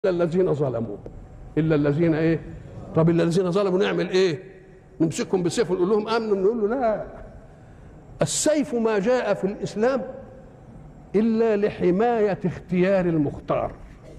الا الذين ظلموا الا الذين ايه طب الا الذين ظلموا نعمل ايه نمسكهم بالسيف ونقول لهم امنوا نقول له لا السيف ما جاء في الاسلام الا لحمايه اختيار المختار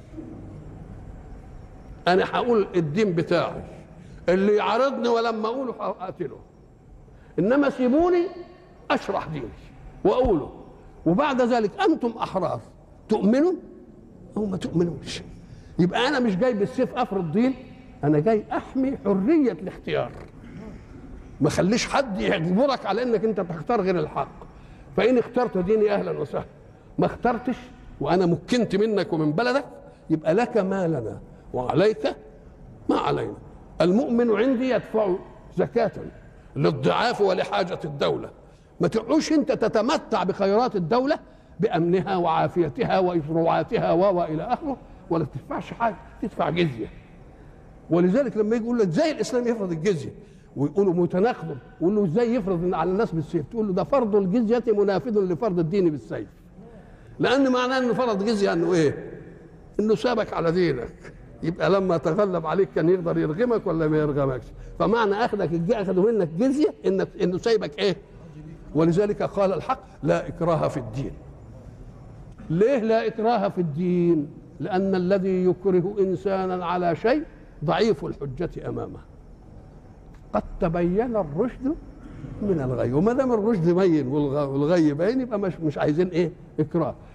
انا هقول الدين بتاعي اللي يعارضني ولما اقوله هقتله انما سيبوني اشرح ديني واقوله وبعد ذلك انتم احرار تؤمنوا او ما تؤمنوش يبقى انا مش جاي بالسيف افرض دين انا جاي احمي حريه الاختيار ما خليش حد يجبرك على انك انت تختار غير الحق فان اخترت ديني اهلا وسهلا ما اخترتش وانا مكنت منك ومن بلدك يبقى لك ما لنا وعليك ما علينا المؤمن عندي يدفع زكاة للضعاف ولحاجة الدولة ما تقعوش انت تتمتع بخيرات الدولة بأمنها وعافيتها وإشروعاتها وإلى آخره ولا تدفعش حاجة تدفع جزية ولذلك لما يجي يقول لك ازاي الإسلام يفرض الجزية ويقولوا متناقض يقول له ازاي يفرض على الناس بالسيف تقول له ده فرض الجزية منافذ لفرض الدين بالسيف لأن معناه انه فرض جزية انه ايه انه سابك على دينك يبقى لما تغلب عليك كان يقدر يرغمك ولا ما يرغمكش فمعنى اخذك اخذوا منك جزيه انك انه سايبك ايه ولذلك قال الحق لا اكراه في الدين ليه لا اكراه في الدين لان الذي يكره انسانا على شيء ضعيف الحجه امامه قد تبين الرشد من الغي وما دام الرشد بين والغي باين يبقى مش مش عايزين ايه اكراه